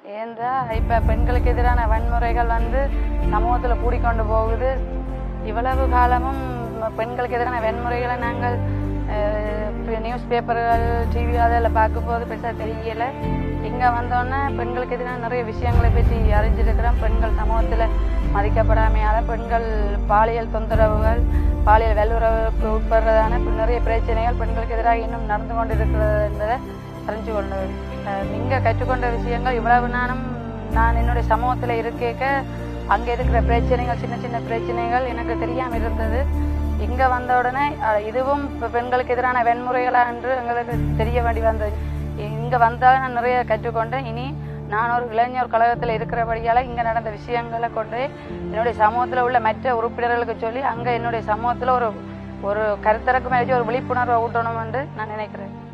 ஏன்றா இப்போ பெண்களுக்கு எதிரான வன்முறைகள் வந்து சமூகத்தில் கூடிக்கொண்டு போகுது இவ்வளவு காலமும் பெண்களுக்கு எதிரான வன்முறைகளை நாங்கள் நியூஸ் பேப்பர்கள் டிவி அதில் பார்க்கும்போது பெருசாக தெரியல இங்கே வந்தோன்னே பெண்களுக்கு எதிரான நிறைய விஷயங்களை பற்றி அறிஞ்சிருக்கிறோம் பெண்கள் சமூகத்தில் மதிக்கப்படாமையால் பெண்கள் பாலியல் தொந்தரவுகள் பாலியல் வல்லுறவுக்கு உட்படுறதான நிறைய பிரச்சனைகள் பெண்களுக்கு எதிராக இன்னும் நடந்து கொண்டு இருக்கிறது என்பதை அறிஞ்சு கொண்டு நீங்கள் கற்றுக்கொண்ட விஷயங்கள் இவ்வளவு நானும் நான் என்னுடைய சமூகத்தில் இருக்கேக்க அங்கே இருக்கிற பிரச்சனைகள் சின்ன சின்ன பிரச்சனைகள் எனக்கு தெரியாமல் இருந்தது இங்கே வந்த உடனே அஹ், இதுவும் இப்போ பெண்களுக்கு எதிரான வன்முறைகளா என்று எங்களுக்கு தெரிய வேண்டி வந்தது இங்கே வந்தால் நான் நிறைய கற்றுக்கொண்டேன் இனி நான் ஒரு இளைஞர் கழகத்தில் இருக்கிறபடியால் இங்கே நடந்த விஷயங்களை கொண்டு என்னுடைய சமூகத்தில் உள்ள மற்ற உறுப்பினர்களுக்கு சொல்லி அங்கே என்னுடைய சமூகத்தில் ஒரு ஒரு கருத்தரக்கு மேலே ஒரு விழிப்புணர்வை ஊட்டணும் என்று நான் நினைக்கிறேன்